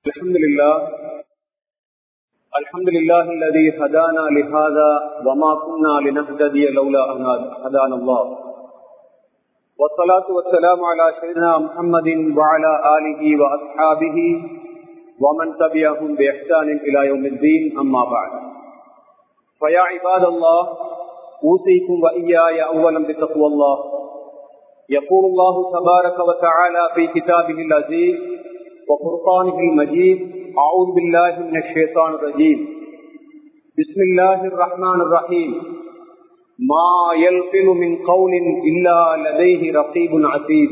الحمد لله الحمد لله الذي هدانا لهذا وما كنا لنهتدي لولا أن هدانا الله والصلاة والسلام على سيدنا محمد وعلى آله وأصحابه ومن تبعهم بإحسان إلى يوم الدين أما بعد فيا عباد الله أوصيكم وإياي أولا بتقوى الله يقول الله تبارك وتعالى في كتابه العزيز وفرقانه المجيد أعوذ بالله من الشيطان الرجيم بسم الله الرحمن الرحيم ما يلقن من قول إلا لديه رقيب عتيد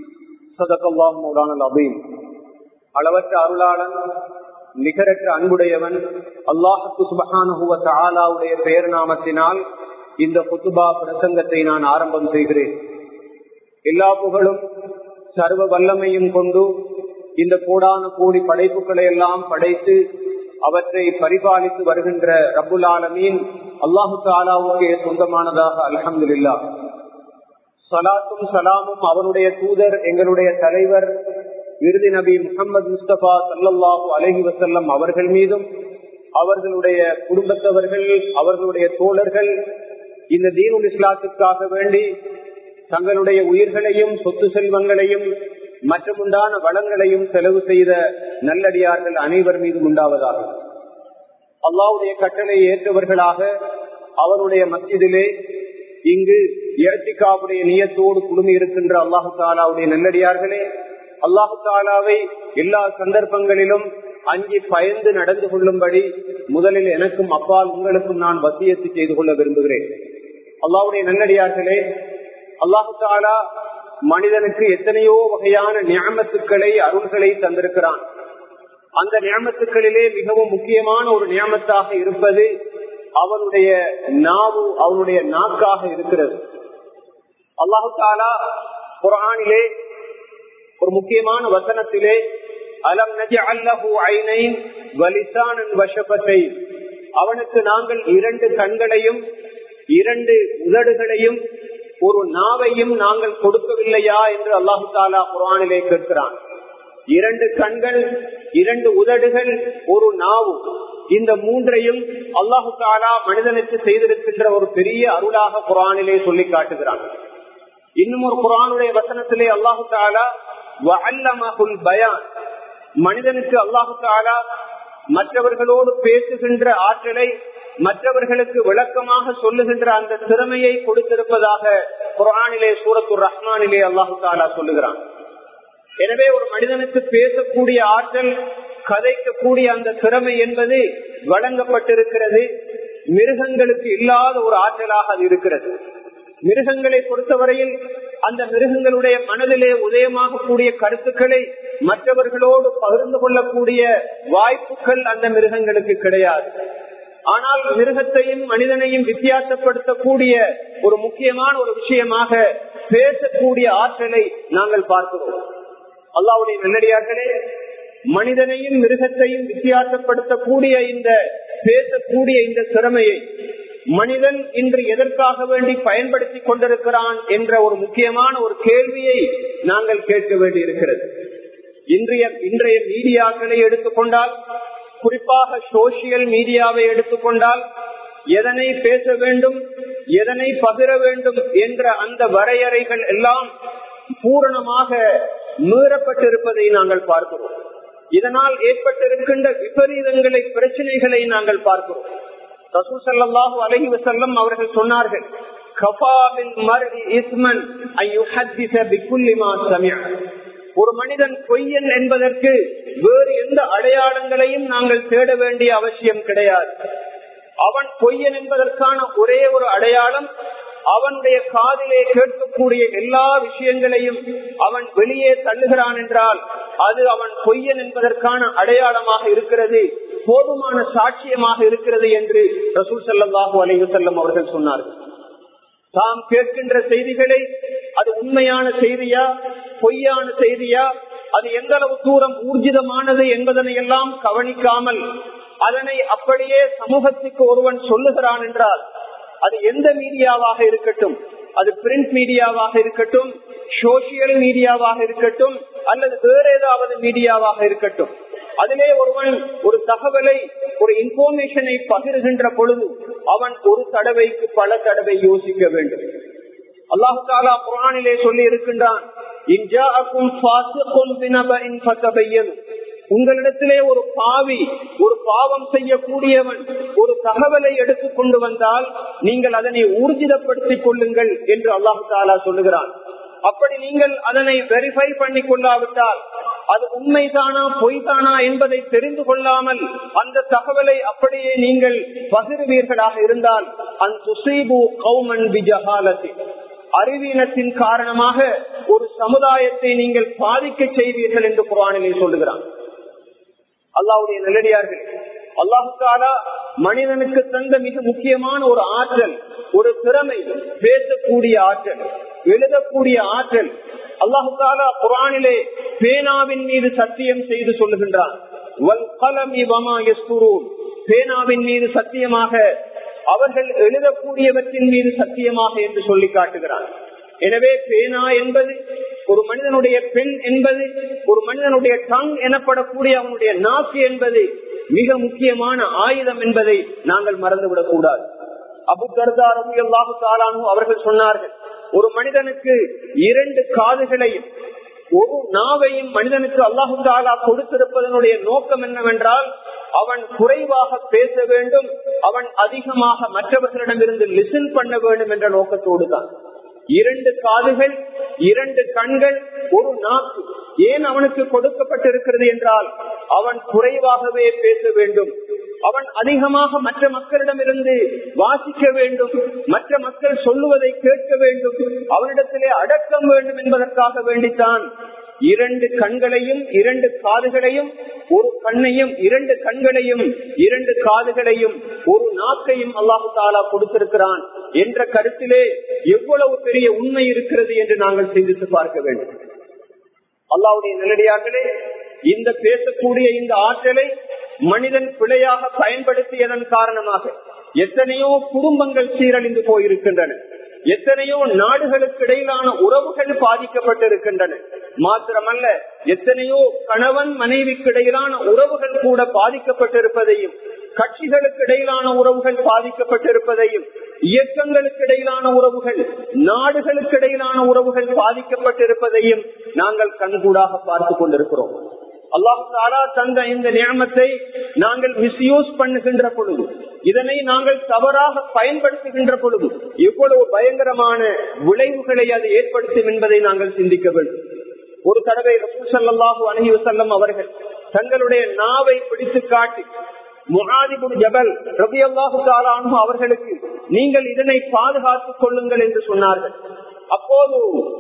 صدق الله مولانا العظيم அளவற்ற அருளாளன் நிகரற்ற அன்புடையவன் அல்லாஹு சுபஹானுவ தாலாவுடைய பெயர் நாமத்தினால் இந்த குத்துபா பிரசங்கத்தை நான் ஆரம்பம் செய்கிறேன் எல்லா புகழும் சர்வ வல்லமையும் கொண்டு இந்த கோடான கோடி படைப்புகளை எல்லாம் படைத்து அவற்றை பரிபாலித்து வருகின்ற ரபுல் ஆலமீன் அல்லாஹு தாலாவுக்கே சொந்தமானதாக அலமதுல்லா சலாத்தும் சலாமும் அவருடைய தூதர் எங்களுடைய தலைவர் இறுதி நபி முகமது முஸ்தபா சல்லாஹூ அலஹி வசல்லம் அவர்கள் மீதும் அவர்களுடைய குடும்பத்தவர்கள் அவர்களுடைய தோழர்கள் இந்த தீனுல் இஸ்லாத்துக்காக வேண்டி தங்களுடைய உயிர்களையும் சொத்து செல்வங்களையும் மற்றும் உண்டான வளங்களையும் செலவு செய்த நல்லடியார்கள் அனைவர் மீதும் உண்டாவதாக அல்லாவுடைய கட்டளை ஏற்றவர்களாக அவருடைய மத்தியிலே இங்கு இயற்கைக்காவுடைய நியத்தோடு குழுமி இருக்கின்ற அல்லாஹு தாலாவுடைய நல்லடியார்களே அல்லாஹு தாலாவை எல்லா சந்தர்ப்பங்களிலும் அஞ்சி பயந்து நடந்து கொள்ளும்படி முதலில் எனக்கும் அப்பால் உங்களுக்கும் நான் வசியத்து செய்து கொள்ள விரும்புகிறேன் அல்லாவுடைய நல்லடியார்களே அல்லாஹு தாலா மனிதனுக்கு எத்தனையோ வகையான நியமத்துக்களை அருள்களை தந்திருக்கிறான் அந்த நியமத்துக்களிலே மிகவும் முக்கியமான ஒரு நியமத்தாக இருப்பது அவனுடைய நாவு அவனுடைய நாக்காக இருக்கிறது அல்லாஹு தாலா குரானிலே ஒரு முக்கியமான வசனத்திலே அலம் நஜ அல்லஹு ஐனை வலிசானன் வசப்பத்தை அவனுக்கு நாங்கள் இரண்டு கண்களையும் இரண்டு உதடுகளையும் ஒரு நாவையும் நாங்கள் கொடுக்கவில்லையா என்று அல்லாஹு தாலா குரானிலே கேட்கிறான் இரண்டு கண்கள் இரண்டு உதடுகள் ஒரு நாவு இந்த மூன்றையும் அல்லாஹு தாலா மனிதனுக்கு செய்திருக்கின்ற ஒரு பெரிய அருளாக குரானிலே சொல்லி காட்டுகிறான் இன்னும் ஒரு குரானுடைய வசனத்திலே அல்லாஹு தாலா பயான் மனிதனுக்கு அல்லாஹு தாலா மற்றவர்களோடு பேசுகின்ற ஆற்றலை மற்றவர்களுக்கு விளக்கமாக சொல்லுகின்ற அந்த திறமையை கொடுத்திருப்பதாக குரானிலே சூரத்துர் ரஹ்மானிலே அல்லாஹு தாலா சொல்லுகிறான் எனவே ஒரு மனிதனுக்கு பேசக்கூடிய ஆற்றல் கதைக்கக்கூடிய அந்த திறமை என்பது வழங்கப்பட்டிருக்கிறது மிருகங்களுக்கு இல்லாத ஒரு ஆற்றலாக அது இருக்கிறது மிருகங்களை பொறுத்தவரையில் அந்த மிருகங்களுடைய மனதிலே உதயமாகக்கூடிய கருத்துக்களை மற்றவர்களோடு பகிர்ந்து கொள்ளக்கூடிய வாய்ப்புகள் அந்த மிருகங்களுக்கு கிடையாது ஆனால் மிருகத்தையும் மனிதனையும் வித்தியாசப்படுத்தக்கூடிய ஒரு முக்கியமான ஒரு விஷயமாக பேசக்கூடிய ஆற்றலை நாங்கள் பார்க்கிறோம் அல்லாவுடைய நல்லடியார்களே மனிதனையும் மிருகத்தையும் வித்தியாசப்படுத்தக்கூடிய இந்த பேசக்கூடிய இந்த திறமையை மனிதன் இன்று எதற்காக வேண்டி பயன்படுத்தி கொண்டிருக்கிறான் என்ற ஒரு முக்கியமான ஒரு கேள்வியை நாங்கள் கேட்க வேண்டி இருக்கிறது இன்றைய இன்றைய மீடியாக்களை எடுத்துக்கொண்டால் குறிப்பாக சோசியல் மீடியாவை எடுத்துக்கொண்டால் எதனை பேச வேண்டும் எதனை பகிர வேண்டும் என்ற அந்த வரையறைகள் எல்லாம் பூரணமாக மீறப்பட்டிருப்பதை நாங்கள் பார்க்கிறோம் இதனால் ஏற்பட்டிருக்கின்ற விபரீதங்களை பிரச்சனைகளை நாங்கள் பார்க்கிறோம் ரசூசல்லாஹு அலஹி வசல்லம் அவர்கள் சொன்னார்கள் ஒரு மனிதன் பொய்யன் என்பதற்கு வேறு எந்த அடையாளங்களையும் நாங்கள் தேட வேண்டிய அவசியம் கிடையாது அவன் பொய்யன் என்பதற்கான ஒரே ஒரு அடையாளம் அவனுடைய காதிலே கேட்கக்கூடிய எல்லா விஷயங்களையும் அவன் வெளியே தள்ளுகிறான் என்றால் அது அவன் பொய்யன் என்பதற்கான அடையாளமாக இருக்கிறது போதுமான சாட்சியமாக இருக்கிறது என்று ரசூல் சல்லாஹூ அலைவு செல்லம் அவர்கள் சொன்னார்கள் தாம் கேட்கின்ற செய்திகளை அது உண்மையான செய்தியா பொய்யான செய்தியா அது எந்த அளவு தூரம் ஊர்ஜிதமானது என்பதனை எல்லாம் கவனிக்காமல் அதனை அப்படியே சமூகத்துக்கு ஒருவன் சொல்லுகிறான் என்றால் அது எந்த மீடியாவாக இருக்கட்டும் அது பிரிண்ட் மீடியாவாக இருக்கட்டும் சோசியல் மீடியாவாக இருக்கட்டும் அல்லது வேற ஏதாவது மீடியாவாக இருக்கட்டும் அதிலே ஒருவன் ஒரு தகவலை ஒரு இன்ஃபர்மேஷனை பகிர்கின்ற பொழுது அவன் ஒரு தடவைக்கு பல தடவை யோசிக்க வேண்டும் அல்லாஹு தாலா குரானிலே சொல்லி இருக்கின்றான் உங்களிடத்திலே ஒரு பாவி ஒரு பாவம் செய்யக்கூடியவன் ஒரு தகவலை எடுத்துக் கொண்டு வந்தால் நீங்கள் அதனை ஊர்ஜிதப்படுத்திக் கொள்ளுங்கள் என்று அல்லாஹு தாலா சொல்லுகிறான் அப்படி நீங்கள் அதனை வெரிஃபை பண்ணி கொள்ளாவிட்டால் அது உண்மைதானா பொய்தானா என்பதை தெரிந்து கொள்ளாமல் அந்த தகவலை அப்படியே நீங்கள் பகிர்வீர்களாக இருந்தால் அந்த அறிவீனத்தின் காரணமாக ஒரு சமுதாயத்தை நீங்கள் பாதிக்க செய்வீர்கள் என்று குரானிலே சொல்லுகிறான் அல்லாவுடைய நல்லடியார்கள் அல்லாஹாலா மனிதனுக்கு தந்த மிக முக்கியமான ஒரு ஆற்றல் ஒரு திறமை பேசக்கூடிய ஆற்றல் எழுதக்கூடிய ஆற்றல் அல்லாஹாலா குரானிலே பேனாவின் மீது சத்தியம் செய்து சொல்லுகின்றான் பேனாவின் மீது சத்தியமாக அவர்கள் எழுதக்கூடியவற்றின் மீது சத்தியமாக என்று சொல்லி காட்டுகிறான் எனவே பேனா என்பது ஒரு மனிதனுடைய பெண் என்பது ஒரு மனிதனுடைய டங் எனப்படக்கூடிய அவனுடைய நாக்கு என்பது மிக முக்கியமான ஆயுதம் என்பதை நாங்கள் மறந்துவிடக் கூடாது அபு கர்தாரம் அல்லாஹு தாலானு அவர்கள் சொன்னார்கள் ஒரு மனிதனுக்கு இரண்டு காதுகளையும் ஒரு நாவையும் மனிதனுக்கு அல்லாஹு தாலா கொடுத்திருப்பதனுடைய நோக்கம் என்னவென்றால் அவன் குறைவாக பேச வேண்டும் அவன் அதிகமாக மற்றவர்களிடமிருந்து லிசன் பண்ண வேண்டும் என்ற நோக்கத்தோடு தான் இரண்டு காதுகள் இரண்டு கண்கள் ஒரு நாக்கு ஏன் அவனுக்கு கொடுக்கப்பட்டிருக்கிறது என்றால் அவன் குறைவாகவே பேச வேண்டும் அவன் அதிகமாக மற்ற மக்களிடமிருந்து வாசிக்க வேண்டும் மற்ற மக்கள் சொல்லுவதை கேட்க வேண்டும் அவனிடத்திலே அடக்கம் வேண்டும் என்பதற்காக வேண்டித்தான் இரண்டு கண்களையும் இரண்டு காதுகளையும் ஒரு கண்ணையும் இரண்டு கண்களையும் இரண்டு காதுகளையும் ஒரு நாக்கையும் அல்லாஹு தாலா கொடுத்திருக்கிறான் என்ற கருத்திலே எவ்வளவு பெரிய உண்மை இருக்கிறது என்று நாங்கள் சிந்தித்து பார்க்க வேண்டும் அல்லாவுடைய நிலடியார்களே இந்த பேசக்கூடிய இந்த ஆற்றலை மனிதன் பிழையாக பயன்படுத்தியதன் காரணமாக எத்தனையோ குடும்பங்கள் சீரழிந்து போயிருக்கின்றன எத்தனையோ நாடுகளுக்கு இடையிலான உறவுகள் பாதிக்கப்பட்டிருக்கின்றன மாத்திரமல்ல எத்தனையோ கணவன் மனைவிக்கு இடையிலான உறவுகள் கூட பாதிக்கப்பட்டிருப்பதையும் கட்சிகளுக்கு இடையிலான உறவுகள் பாதிக்கப்பட்டிருப்பதையும் இயக்கங்களுக்கு இடையிலான உறவுகள் நாடுகளுக்கு இடையிலான உறவுகள் பாதிக்கப்பட்டிருப்பதையும் நாங்கள் கண்கூடாக பார்த்து கொண்டிருக்கிறோம் அல்லாஹு தாலா தந்த இந்த நியமத்தை நாங்கள் மிஸ்யூஸ் பண்ணுகின்ற பொழுது இதனை நாங்கள் தவறாக பயன்படுத்துகின்ற பொழுது எவ்வளவு பயங்கரமான விளைவுகளை அது ஏற்படுத்தும் என்பதை நாங்கள் சிந்திக்க வேண்டும் ஒரு தடவை ரசூசல்லாஹு அலஹி வசல்லம் அவர்கள் தங்களுடைய நாவை பிடித்து காட்டி முகாதிபுர் ஜபல் ரபி அல்லாஹு தாலானு அவர்களுக்கு நீங்கள் இதனை பாதுகாத்துக் கொள்ளுங்கள் என்று சொன்னார்கள் அப்போது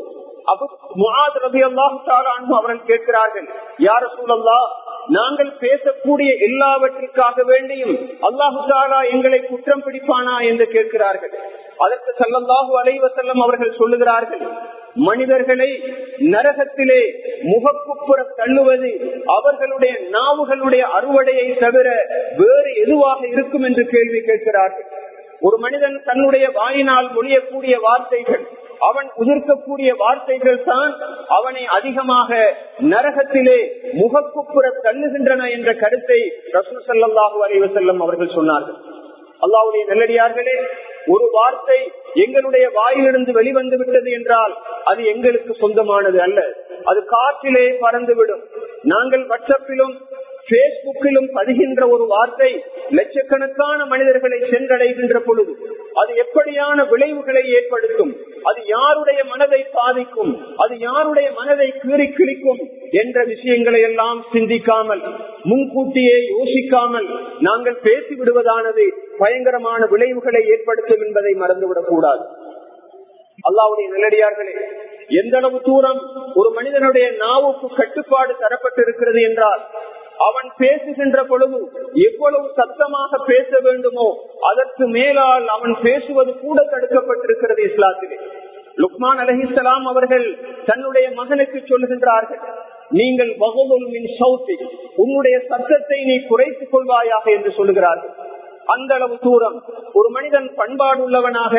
அவர்கள் கேட்கிறார்கள் யார சூழல்லா நாங்கள் பேசக்கூடிய எல்லாவற்றிற்காக வேண்டியும் அல்லாஹு தாலா எங்களை குற்றம் பிடிப்பானா என்று கேட்கிறார்கள் அதற்கு செல்லல்லாஹு அலைவசல்லம் அவர்கள் சொல்லுகிறார்கள் மனிதர்களை நரகத்திலே முகக்குப்புற தள்ளுவது அவர்களுடைய நாவுகளுடைய அறுவடையை தவிர வேறு எதுவாக இருக்கும் என்று கேள்வி கேட்கிறார்கள் ஒரு மனிதன் தன்னுடைய வாயினால் மொழியக்கூடிய வார்த்தைகள் அவன் உதிர்க்கக்கூடிய வார்த்தைகள் தான் அவனை அதிகமாக நரகத்திலே முகக்குப்புற தள்ளுகின்றன என்ற கருத்தை ரசூல் சல்லாஹூ அலைவசல்லம் அவர்கள் சொன்னார்கள் அல்லாவுடைய நல்லடியார்களே ஒரு வார்த்தை எங்களுடைய வாயிலிருந்து வெளிவந்து விட்டது என்றால் அது எங்களுக்கு சொந்தமானது அல்ல அது காற்றிலே பறந்துவிடும் நாங்கள் வாட்ஸ்அப்பிலும் பேஸ்புக்கிலும் பதிகின்ற ஒரு வார்த்தை லட்சக்கணக்கான மனிதர்களை சென்றடைகின்ற பொழுது அது எப்படியான விளைவுகளை ஏற்படுத்தும் அது யாருடைய மனதை பாதிக்கும் அது யாருடைய மனதை கீறி கிழிக்கும் என்ற விஷயங்களை எல்லாம் சிந்திக்காமல் முன்கூட்டியே யோசிக்காமல் நாங்கள் பேசி விடுவதானது பயங்கரமான விளைவுகளை ஏற்படுத்தும் என்பதை மறந்துவிடக் கூடாது அல்லாவுடைய நிலடியார்களே எந்த அளவு தூரம் ஒரு மனிதனுடைய நாவுக்கு கட்டுப்பாடு தரப்பட்டிருக்கிறது என்றால் அவன் பேசுகின்ற பொழுது எவ்வளவு சத்தமாக பேச வேண்டுமோ அதற்கு மேலால் அவன் பேசுவது கூட தடுக்கப்பட்டிருக்கிறது இஸ்லாத்திலே லுக்மான் அலஹிசலாம் அவர்கள் தன்னுடைய மகனுக்கு சொல்லுகின்றார்கள் நீங்கள் வகுதுல் மின் சௌத்தி உன்னுடைய சத்தத்தை நீ குறைத்துக் கொள்வாயாக என்று சொல்லுகிறார்கள் அந்த அளவு தூரம் ஒரு மனிதன் பண்பாடு உள்ளவனாக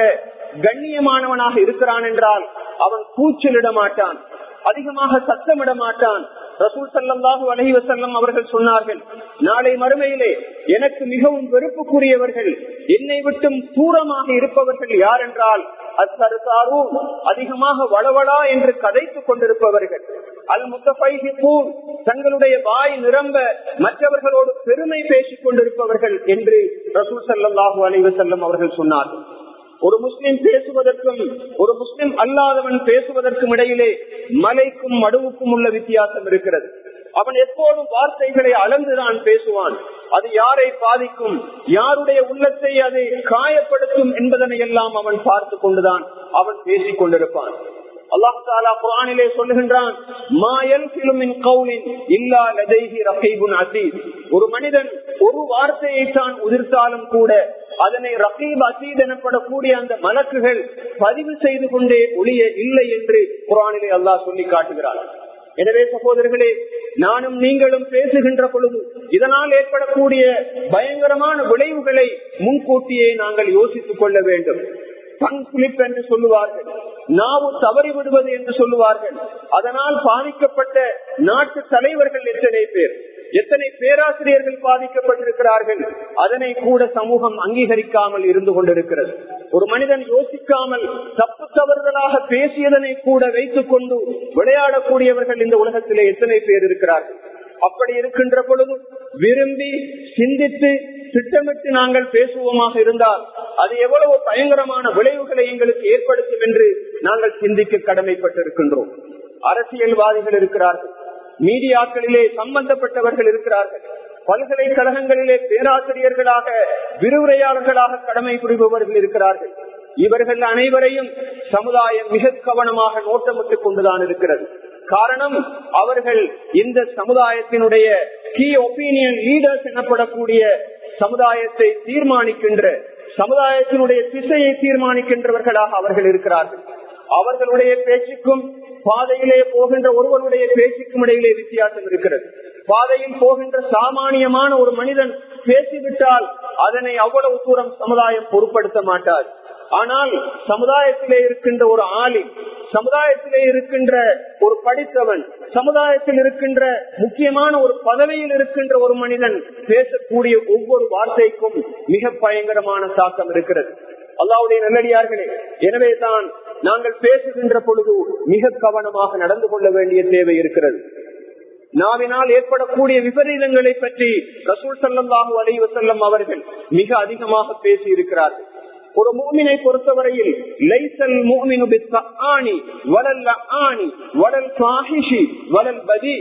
கண்ணியமானவனாக இருக்கிறான் என்றால் அவன் கூச்சலிட மாட்டான் அதிகமாக சத்தமிட மாட்டான் ரசூல் சல்லாஹூ அலஹி வசல்லம் அவர்கள் சொன்னார்கள் நாளை மறுமையிலே எனக்கு மிகவும் வெறுப்புக்குரியவர்கள் என்னை விட்டும் தூரமாக இருப்பவர்கள் யார் என்றால் அத்தருத்தாரு அதிகமாக வளவளா என்று கதைத்துக் கொண்டிருப்பவர்கள் அல் முத்தபூன் தங்களுடைய வாய் நிரம்ப மற்றவர்களோடு பெருமை பேசிக் கொண்டிருப்பவர்கள் என்று ரசூல் சல்லாஹூ அலி வசல்லம் அவர்கள் சொன்னார்கள் ஒரு முஸ்லிம் பேசுவதற்கும் ஒரு முஸ்லிம் அல்லாதவன் பேசுவதற்கும் இடையிலே மலைக்கும் மடுவுக்கும் உள்ள வித்தியாசம் இருக்கிறது அவன் எப்போதும் வார்த்தைகளை அளந்துதான் பேசுவான் அது யாரை பாதிக்கும் யாருடைய உள்ளத்தை அது காயப்படுத்தும் என்பதனை எல்லாம் அவன் பார்த்து கொண்டுதான் அவன் பேசிக் கொண்டிருப்பான் அல்லாஹ் தாலா குரானிலே சொல்லுகின்றான் ஒரு மனிதன் ஒரு வார்த்தையை தான் உதிர்த்தாலும் கூட அதனை ரகீப் அசீத் எனப்படக்கூடிய அந்த மலக்குகள் பதிவு செய்து கொண்டே ஒளிய இல்லை என்று குரானிலே அல்லாஹ் சொல்லி காட்டுகிறார் எனவே சகோதரர்களே நானும் நீங்களும் பேசுகின்ற பொழுது இதனால் ஏற்படக்கூடிய பயங்கரமான விளைவுகளை முன்கூட்டியே நாங்கள் யோசித்துக் கொள்ள வேண்டும் பங் குளிப் என்று சொல்லுவார்கள் நாவு தவறி விடுவது என்று சொல்லுவார்கள் அதனால் பாதிக்கப்பட்ட நாட்டு தலைவர்கள் எத்தனை பேர் எத்தனை பேராசிரியர்கள் பாதிக்கப்பட்டிருக்கிறார்கள் அதனை கூட சமூகம் அங்கீகரிக்காமல் இருந்து கொண்டிருக்கிறது ஒரு மனிதன் யோசிக்காமல் தப்பு தவறுதலாக பேசியதனை கூட வைத்துக் கொண்டு விளையாடக்கூடியவர்கள் இந்த உலகத்திலே எத்தனை பேர் இருக்கிறார்கள் அப்படி இருக்கின்ற பொழுது விரும்பி சிந்தித்து திட்டமிட்டு நாங்கள் பேசுவோமாக இருந்தால் அது எவ்வளவு பயங்கரமான விளைவுகளை எங்களுக்கு ஏற்படுத்தும் என்று நாங்கள் சிந்திக்க கடமைப்பட்டிருக்கின்றோம் அரசியல்வாதிகள் இருக்கிறார்கள் மீடியாக்களிலே சம்பந்தப்பட்டவர்கள் இருக்கிறார்கள் பல்கலைக்கழகங்களிலே பேராசிரியர்களாக விரிவுரையாளர்களாக கடமை புரிபவர்கள் இருக்கிறார்கள் இவர்கள் அனைவரையும் சமுதாயம் மிக கவனமாக நோட்டமிட்டுக் கொண்டுதான் இருக்கிறது காரணம் அவர்கள் இந்த சமுதாயத்தினுடைய கீ ஒப்பீனியன் லீடர்ஸ் எனப்படக்கூடிய சமுதாயத்தை தீர்மானிக்கின்ற சமுதாயத்தினுடைய திசையை தீர்மானிக்கின்றவர்களாக அவர்கள் இருக்கிறார்கள் அவர்களுடைய பேச்சுக்கும் பாதையிலே போகின்ற ஒருவருடைய பேச்சுக்கும் இடையிலே வித்தியாசம் இருக்கிறது பாதையில் போகின்ற சாமானியமான ஒரு மனிதன் பேசிவிட்டால் அதனை அவ்வளவு தூரம் சமுதாயம் பொருட்படுத்த மாட்டார் ஆனால் சமுதாயத்திலே இருக்கின்ற ஒரு ஆளி சமுதாயத்திலே இருக்கின்ற ஒரு படித்தவன் சமுதாயத்தில் இருக்கின்ற முக்கியமான ஒரு பதவியில் இருக்கின்ற ஒரு மனிதன் பேசக்கூடிய ஒவ்வொரு வார்த்தைக்கும் மிக பயங்கரமான தாக்கம் இருக்கிறது அல்லாவுடைய நல்லடியார்களே எனவே தான் நாங்கள் பேசுகின்ற பொழுது மிக கவனமாக நடந்து கொள்ள வேண்டிய தேவை இருக்கிறது நாவினால் ஏற்படக்கூடிய விபரீதங்களை பற்றி ரசூல் சல்லாஹூ அலி வசல்லம் அவர்கள் மிக அதிகமாக பேசி இருக்கிறார்கள் ஒரு மூமினை பொறுத்தவரையில் லைசல் மூமினு ஆணி வளல் ஆணி வளல் சாஹிஷி வளல் பதி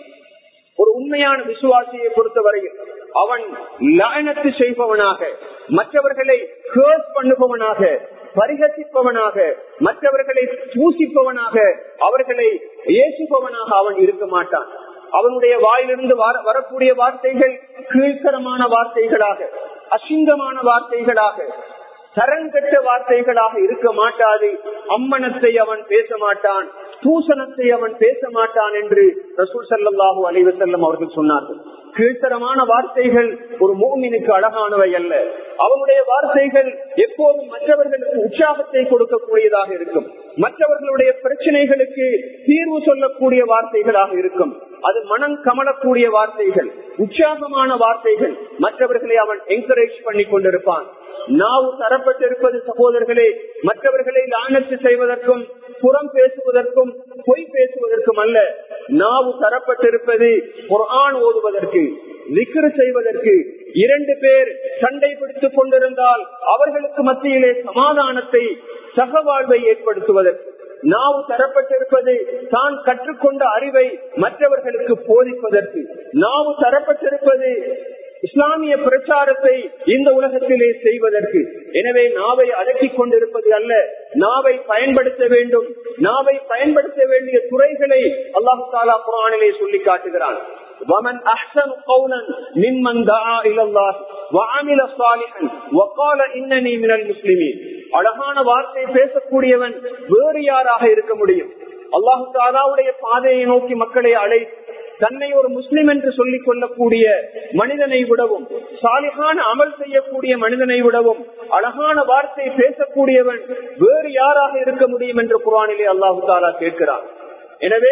ஒரு உண்மையான விசுவாசியை பொறுத்தவரையில் அவன் லயனத்து செய்பவனாக மற்றவர்களை கேர்ஸ் பண்ணுபவனாக பரிகசிப்பவனாக மற்றவர்களை பூசிப்பவனாக அவர்களை ஏசுபவனாக அவன் இருக்க மாட்டான் அவனுடைய வாயிலிருந்து வரக்கூடிய வார்த்தைகள் கீழ்த்தரமான வார்த்தைகளாக அசிங்கமான வார்த்தைகளாக தரங்கட்ட வார்த்தைகளாக இருக்க மாட்டாது அம்மனத்தை அவன் பேச மாட்டான் தூசணத்தை அவன் பேச மாட்டான் என்று ரசூல் சல்லாஹூ அலைவசல்லம் அவர்கள் சொன்னார்கள் கீழ்த்தரமான வார்த்தைகள் ஒரு மோமினுக்கு அழகானவை அல்ல அவனுடைய வார்த்தைகள் எப்போதும் மற்றவர்களுக்கு உற்சாகத்தை கொடுக்கக்கூடியதாக இருக்கும் மற்றவர்களுடைய பிரச்சனைகளுக்கு தீர்வு சொல்லக்கூடிய வார்த்தைகளாக இருக்கும் அது மனம் கமலக்கூடிய வார்த்தைகள் உற்சாகமான வார்த்தைகள் மற்றவர்களை அவன் என்கரேஜ் பண்ணி கொண்டிருப்பான் நாவு தரப்பட்டிருப்பது சகோதரர்களே மற்றவர்களை லானத்து செய்வதற்கும் புறம் பேசுவதற்கும் பொய் பேசுவதற்கும் அல்ல நாவு தரப்பட்டிருப்பது குரான் ஓதுவதற்கு விக்கிரு செய்வதற்கு இரண்டு பேர் சண்டை பிடித்துக் கொண்டிருந்தால் அவர்களுக்கு மத்தியிலே சமாதானத்தை சகவாழ்வை ஏற்படுத்துவதற்கு நாவு தரப்பட்டிருப்பது தான் கற்றுக்கொண்ட அறிவை மற்றவர்களுக்கு போதிப்பதற்கு நாவு தரப்பட்டிருப்பது இஸ்லாமிய பிரச்சாரத்தை இந்த உலகத்திலே செய்வதற்கு எனவே நாவை அடக்கிக் கொண்டிருப்பது அல்ல நாவை பயன்படுத்த வேண்டும் நாவை பயன்படுத்த வேண்டிய துறைகளை அல்லாஹு தாலா குரானிலே சொல்லி காட்டுகிறான் ومن احسن قولا ممن دعا الى الله وعمل صالحا وقال انني من المسلمين அழகான வார்த்தை பேசக்கூடியவன் வேறு யாராக இருக்க முடியும் அல்லாஹு தாலாவுடைய பாதையை நோக்கி மக்களை அழை தன்னை ஒரு முஸ்லிம் என்று சொல்லிக் கொள்ளக்கூடிய மனிதனை விடவும் சாலிகான அமல் செய்யக்கூடிய மனிதனை விடவும் அழகான வார்த்தை பேசக்கூடியவன் வேறு யாராக இருக்க முடியும் என்று குரானிலே அல்லாஹு தாலா கேட்கிறான் எனவே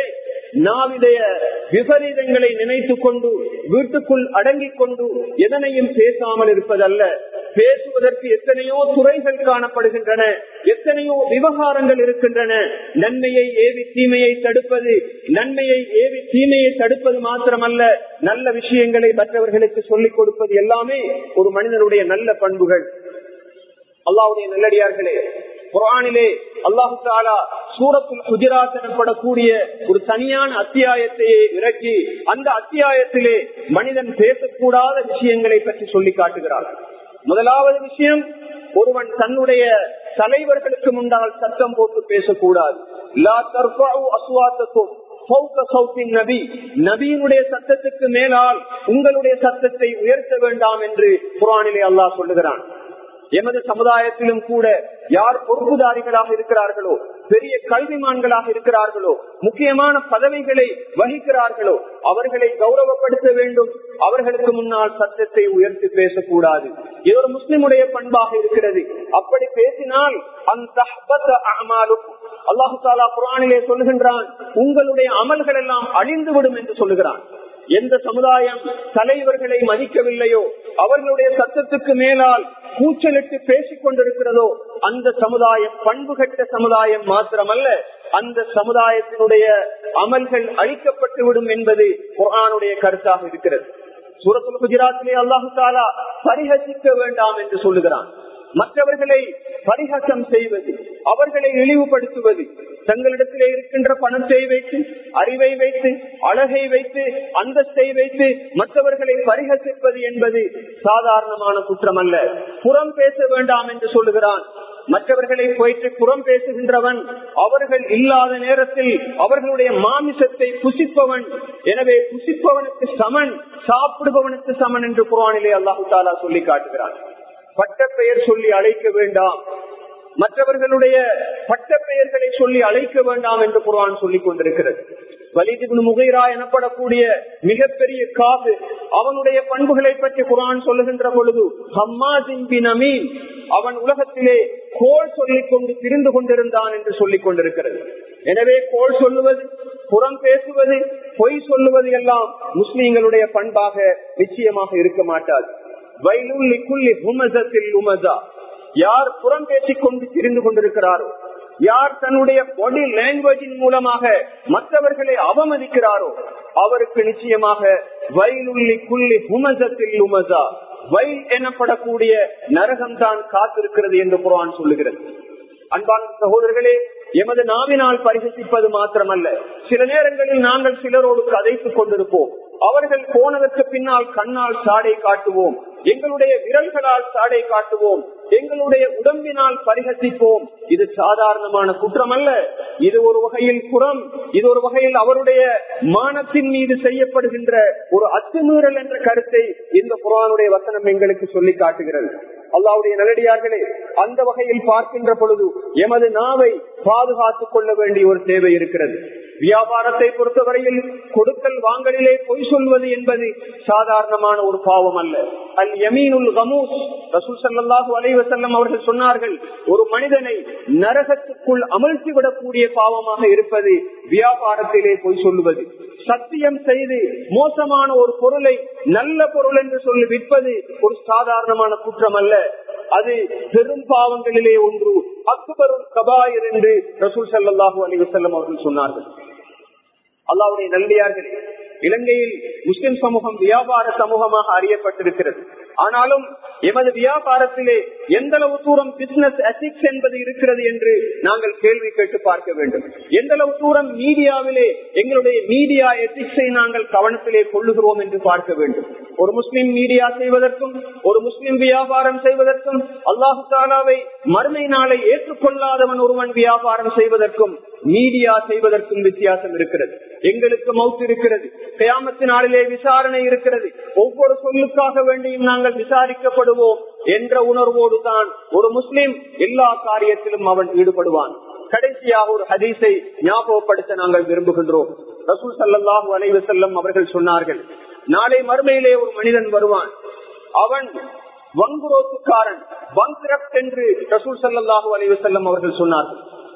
நாவிடைய விபரீதங்களை நினைத்து கொண்டு வீட்டுக்குள் அடங்கிக் கொண்டு எதனையும் பேசாமல் இருப்பதல்ல பேசுவதற்கு எத்தனையோ துறைகள் காணப்படுகின்றன எத்தனையோ விவகாரங்கள் இருக்கின்றன நன்மையை ஏவி தீமையை தடுப்பது நன்மையை ஏவி தீமையை தடுப்பது மாத்திரமல்ல நல்ல விஷயங்களை மற்றவர்களுக்கு சொல்லிக் கொடுப்பது எல்லாமே ஒரு மனிதனுடைய நல்ல பண்புகள் அல்லாவுடைய நல்லடியார்களே குரானிலே அல்லாஹு தாலா சூரத்துல் குஜராத் எனப்படக்கூடிய ஒரு தனியான அத்தியாயத்தையே இறக்கி அந்த அத்தியாயத்திலே மனிதன் பேசக்கூடாத விஷயங்களை பற்றி சொல்லி காட்டுகிறார் முதலாவது விஷயம் ஒருவன் தன்னுடைய தலைவர்களுக்கு முன்னால் சத்தம் போட்டு பேசக்கூடாது லா தர்ஃபஉ அஸ்வாத்தக்கும் நபி நபியினுடைய சத்தத்துக்கு மேலால் உங்களுடைய சத்தத்தை உயர்த்த வேண்டாம் என்று குரானிலே அல்லாஹ் சொல்லுகிறான் எமது சமுதாயத்திலும் கூட யார் பொறுப்புதாரிகளாக இருக்கிறார்களோ பெரிய கல்விமான்களாக இருக்கிறார்களோ முக்கியமான பதவிகளை வகிக்கிறார்களோ அவர்களை கௌரவப்படுத்த வேண்டும் அவர்களுக்கு முன்னால் சத்தத்தை உயர்த்தி பேசக்கூடாது இது ஒரு முஸ்லிமுடைய பண்பாக இருக்கிறது அப்படி பேசினால் அந்த அல்லாஹு தாலா குரானிலே சொல்லுகின்றான் உங்களுடைய அமல்கள் எல்லாம் அழிந்துவிடும் என்று சொல்லுகிறான் எந்த சமுதாயம் தலைவர்களை மதிக்கவில்லையோ அவர்களுடைய சத்தத்துக்கு மேலால் கூச்சலிட்டு பேசிக் கொண்டிருக்கிறதோ அந்த சமுதாயம் பண்புகட்ட சமுதாயம் மாத்திரமல்ல அந்த சமுதாயத்தினுடைய அமல்கள் அழிக்கப்பட்டு விடும் என்பது குரானுடைய கருத்தாக இருக்கிறது சூரத்துல் குஜராத்திலே அல்லாஹு தாலா பரிகசிக்க வேண்டாம் என்று சொல்லுகிறான் மற்றவர்களை பரிகாசம் செய்வது அவர்களை இழிவுபடுத்துவது தங்களிடத்திலே இருக்கின்ற பணத்தை வைத்து அறிவை வைத்து அழகை வைத்து அந்தஸ்தை வைத்து மற்றவர்களை பரிகசிப்பது என்பது சாதாரணமான குற்றம் அல்ல புறம் பேச வேண்டாம் என்று சொல்லுகிறான் மற்றவர்களை போயிட்டு புறம் பேசுகின்றவன் அவர்கள் இல்லாத நேரத்தில் அவர்களுடைய மாமிசத்தை புசிப்பவன் எனவே புசிப்பவனுக்கு சமன் சாப்பிடுபவனுக்கு சமன் என்று குரானிலே அல்லாஹு தாலா சொல்லி காட்டுகிறான் பட்ட பெயர் சொல்லி அழைக்க வேண்டாம் மற்றவர்களுடைய பட்ட பெயர்களை சொல்லி அழைக்க வேண்டாம் என்று குரான் சொல்லிக் கொண்டிருக்கிறது வலிதிபுன் முகைரா எனப்படக்கூடிய மிகப்பெரிய காது அவனுடைய பண்புகளை பற்றி குரான் சொல்லுகின்ற பொழுது ஹம்மாசின் அவன் உலகத்திலே கோல் சொல்லிக் கொண்டு திரிந்து கொண்டிருந்தான் என்று சொல்லிக் கொண்டிருக்கிறது எனவே கோல் சொல்லுவது புறம் பேசுவது பொய் சொல்லுவது எல்லாம் முஸ்லீம்களுடைய பண்பாக நிச்சயமாக இருக்க மாட்டாது யார் புறம் பேசிக் கொண்டு திரிந்து கொண்டிருக்கிறாரோ யார் தன்னுடைய பாடி லாங்குவேஜின் மூலமாக மற்றவர்களை அவமதிக்கிறாரோ அவருக்கு நிச்சயமாக வயலுள்ளி குள்ளி ஹுமசத்தில் உமசா வயல் எனப்படக்கூடிய நரகம் தான் காத்திருக்கிறது என்று குரான் சொல்லுகிறது அன்பான சகோதரர்களே எமது நாவினால் பரிகசிப்பது மாத்திரமல்ல சில நேரங்களில் நாங்கள் சிலரோடு கதைத்துக் கொண்டிருப்போம் அவர்கள் போனதற்கு பின்னால் கண்ணால் சாடை காட்டுவோம் எங்களுடைய விரல்களால் சாடை காட்டுவோம் எங்களுடைய உடம்பினால் பரிகசிப்போம் இது சாதாரணமான குற்றம் அல்ல இது ஒரு வகையில் புறம் இது ஒரு வகையில் அவருடைய மானத்தின் மீது செய்யப்படுகின்ற ஒரு அத்துமீறல் என்ற கருத்தை இந்த புறானுடைய வசனம் எங்களுக்கு சொல்லி காட்டுகிறது அல்லாவுடைய நல்லடியார்களே அந்த வகையில் பார்க்கின்ற பொழுது எமது நாவை பாதுகாத்துக் கொள்ள வேண்டிய ஒரு தேவை இருக்கிறது வியாபாரத்தை பொறுத்தவரையில் கொடுக்கல் வாங்கலிலே பொய் சொல்வது என்பது சாதாரணமான ஒரு பாவம் அல்ல அல் யமீனுல் கமூஸ் ரசூல் சல்லாஹூ அலைவசல்லம் அவர்கள் சொன்னார்கள் ஒரு மனிதனை நரகத்துக்குள் அமழ்த்தி விடக்கூடிய பாவமாக இருப்பது வியாபாரத்திலே பொய் சொல்லுவது சத்தியம் செய்து மோசமான ஒரு பொருளை நல்ல பொருள் என்று சொல்லி விற்பது ஒரு சாதாரணமான குற்றம் அல்ல அது பெரும் பாவங்களிலே ஒன்று அக்பரும் கபாயர் என்று ரசூல் சல்லாஹூ அலி வசல்லம் அவர்கள் சொன்னார்கள் அல்லாவுடைய நன்றியார்களே இலங்கையில் முஸ்லிம் சமூகம் வியாபார சமூகமாக அறியப்பட்டிருக்கிறது ஆனாலும் எமது வியாபாரத்திலே எந்த அளவு தூரம் பிசினஸ் எத்திக்ஸ் என்பது இருக்கிறது என்று நாங்கள் கேள்வி கேட்டு பார்க்க வேண்டும் எந்த அளவு தூரம் மீடியாவிலே எங்களுடைய மீடியா எத்திக்ஸை நாங்கள் கவனத்திலே கொள்ளுகிறோம் என்று பார்க்க வேண்டும் ஒரு முஸ்லிம் மீடியா செய்வதற்கும் ஒரு முஸ்லிம் வியாபாரம் செய்வதற்கும் அல்லாஹு தாலாவை மறுமை நாளை ஏற்றுக்கொள்ளாதவன் ஒருவன் வியாபாரம் செய்வதற்கும் மீடியா செய்வதற்கும் வித்தியாசம் இருக்கிறது எங்களுக்கு மவுத்து இருக்கிறது கயாமத்து நாளிலே விசாரணை இருக்கிறது ஒவ்வொரு சொல்லுக்காக வேண்டியும் நாங்கள் விசாரிக்கப்படுவோம் என்ற உணர்வோடு தான் ஒரு முஸ்லிம் எல்லா காரியத்திலும் அவன் ஈடுபடுவான் கடைசியாக ஒரு ஹதீஸை ஞாபகப்படுத்த நாங்கள் விரும்புகின்றோம் ரசூல் சல்லாஹூ அலைவு செல்லம் அவர்கள் சொன்னார்கள் நாளை மறுமையிலே ஒரு மனிதன் வருவான் அவன் வங்குரோத்துக்காரன் பங்க்ரப்ட் என்று ரசூல் சல்லாஹூ அலைவு செல்லம் அவர்கள் சொன்னார்கள்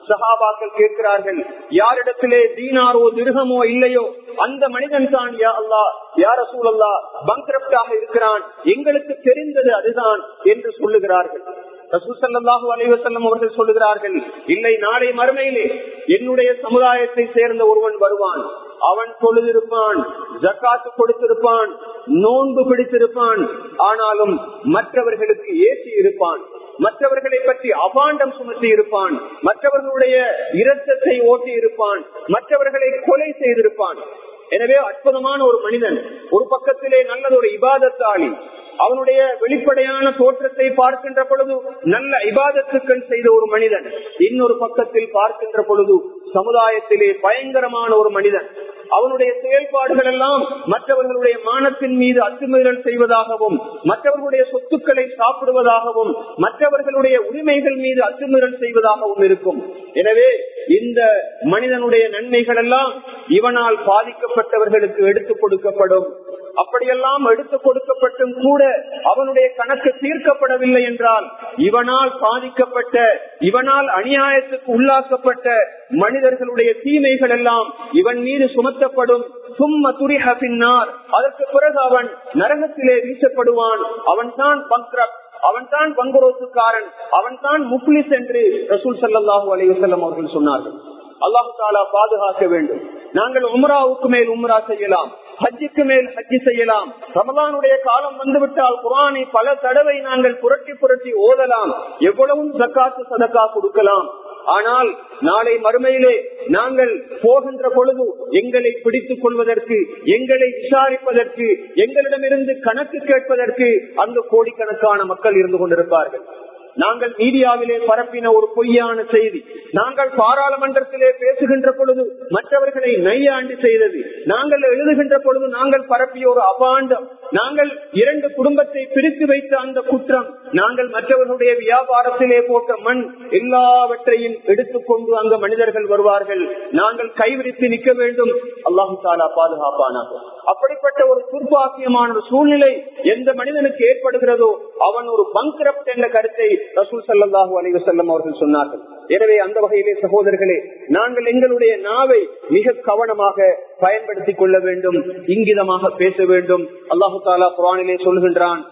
சஹாபாக்கள் கேட்கிறார்கள் யாரிடத்திலே தீனாரோ திருகமோ இல்லையோ அந்த மனிதன் தான் யா அல்லா யார சூழல்லா பங்கிரப்டாக இருக்கிறான் எங்களுக்கு தெரிந்தது அதுதான் என்று சொல்லுகிறார்கள் ரசூசல்லாஹு அலைவசல்லம் அவர்கள் சொல்லுகிறார்கள் இல்லை நாளை மறுமையிலே என்னுடைய சமுதாயத்தை சேர்ந்த ஒருவன் வருவான் அவன் தொழுதிருப்பான் ஜக்காத்து கொடுத்திருப்பான் நோன்பு பிடித்திருப்பான் ஆனாலும் மற்றவர்களுக்கு ஏற்றி இருப்பான் மற்றவர்களை பற்றி அபாண்டம் சுமத்தி இருப்பான் மற்றவர்களுடைய இரத்தத்தை ஓட்டி இருப்பான் மற்றவர்களை கொலை செய்திருப்பான் எனவே அற்புதமான ஒரு மனிதன் ஒரு பக்கத்திலே நல்லது ஒரு இபாதத்தாளி அவனுடைய வெளிப்படையான தோற்றத்தை பார்க்கின்ற பொழுது நல்ல இபாதத்துக்கள் செய்த ஒரு மனிதன் இன்னொரு பக்கத்தில் பார்க்கின்ற பொழுது சமுதாயத்திலே பயங்கரமான ஒரு மனிதன் அவனுடைய செயல்பாடுகள் எல்லாம் மற்றவர்களுடைய மானத்தின் மீது அத்துமீறல் செய்வதாகவும் மற்றவர்களுடைய சொத்துக்களை சாப்பிடுவதாகவும் மற்றவர்களுடைய உரிமைகள் மீது அத்துமீறல் செய்வதாகவும் இருக்கும் எனவே இந்த மனிதனுடைய நன்மைகள் எல்லாம் இவனால் பாதிக்கப்பட்டவர்களுக்கு எடுத்துக் கொடுக்கப்படும் அப்படியெல்லாம் எடுத்துக் கொடுக்கப்பட்டும் கூட அவனுடைய கணக்கு தீர்க்கப்படவில்லை என்றால் இவனால் பாதிக்கப்பட்ட இவனால் அநியாயத்துக்கு உள்ளாக்கப்பட்ட மனிதர்களுடைய தீமைகள் எல்லாம் இவன் மீது சுமத்தப்படும் சும்ம துரிஹ பின்னார் அதற்கு பிறகு அவன் நரகத்திலே வீசப்படுவான் அவன் தான் பங்க்ரப் அவன் தான் பங்குரோத்துக்காரன் அவன் தான் முப்ளிஸ் என்று ரசூல் சல்லாஹூ அலைவசல்லம் அவர்கள் சொன்னார்கள் அல்லாஹு தாலா பாதுகாக்க வேண்டும் நாங்கள் உம்ராவுக்கு மேல் உம்ரா செய்யலாம் ஹஜ்ஜுக்கு மேல் ஹஜ்ஜி செய்யலாம் ரமலானுடைய காலம் வந்துவிட்டால் குரானை பல தடவை நாங்கள் புரட்டி புரட்டி ஓதலாம் எவ்வளவும் சக்காத்து சதக்கா கொடுக்கலாம் ஆனால் நாளை மறுமையிலே நாங்கள் போகின்ற பொழுது எங்களை பிடித்துக் கொள்வதற்கு எங்களை விசாரிப்பதற்கு எங்களிடமிருந்து கணக்கு கேட்பதற்கு அங்கு கோடிக்கணக்கான மக்கள் இருந்து கொண்டிருப்பார்கள் நாங்கள் மீடியாவிலே பரப்பின ஒரு பொய்யான செய்தி நாங்கள் பாராளுமன்றத்திலே பேசுகின்ற பொழுது மற்றவர்களை நையாண்டி செய்தது நாங்கள் எழுதுகின்ற பொழுது நாங்கள் பரப்பிய ஒரு அபாண்டம் நாங்கள் இரண்டு குடும்பத்தை பிரித்து வைத்த அந்த குற்றம் நாங்கள் மற்றவர்களுடைய வியாபாரத்திலே போட்ட மண் எல்லாவற்றையும் எடுத்துக்கொண்டு அங்க மனிதர்கள் வருவார்கள் நாங்கள் கைவிரித்து நிற்க வேண்டும் அல்லாஹு தாலா பாதுகாப்பானாக அப்படிப்பட்ட ஒரு துர்பாக்கியமான ஒரு சூழ்நிலை எந்த மனிதனுக்கு ஏற்படுகிறதோ அவன் ஒரு பங்க்ரப்ட் என்ற கருத்தை ரசூல் சல்லாஹூ அலிவசல்லம் அவர்கள் சொன்னார்கள் எனவே அந்த வகையிலே சகோதரர்களே நாங்கள் எங்களுடைய நாவை மிக கவனமாக பயன்படுத்திக் கொள்ள வேண்டும் இங்கிதமாக பேச வேண்டும் அல்லாஹு தாலா குரானிலே சொல்கின்றான்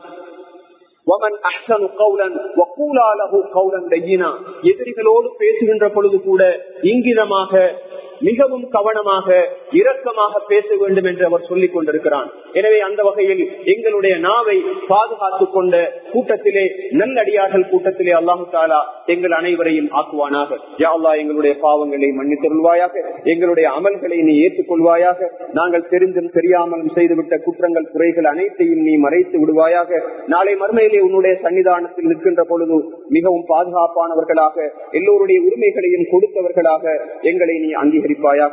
எதிரிகளோடு பேசுகின்ற பொழுது கூட இங்கிதமாக மிகவும் கவனமாக இரக்கமாக பேச வேண்டும் என்று அவர் சொல்லிக் கொண்டிருக்கிறான் எனவே அந்த வகையில் எங்களுடைய நாவை பாதுகாத்துக் கொண்ட கூட்டத்திலே நல்லடியார்கள் கூட்டத்திலே அல்லாஹு தாலா எங்கள் அனைவரையும் ஆக்குவானாக யாழ்லா எங்களுடைய பாவங்களை மன்னித்தருள்வாயாக எங்களுடைய அமல்களை நீ ஏற்றுக்கொள்வாயாக நாங்கள் தெரிந்தும் தெரியாமலும் செய்துவிட்ட குற்றங்கள் குறைகள் அனைத்தையும் நீ மறைத்து விடுவாயாக நாளை மறுமையிலே உன்னுடைய சன்னிதானத்தில் நிற்கின்ற பொழுது மிகவும் பாதுகாப்பானவர்களாக எல்லோருடைய உரிமைகளையும் கொடுத்தவர்களாக எங்களை நீ அங்கீகரிப்பாயாக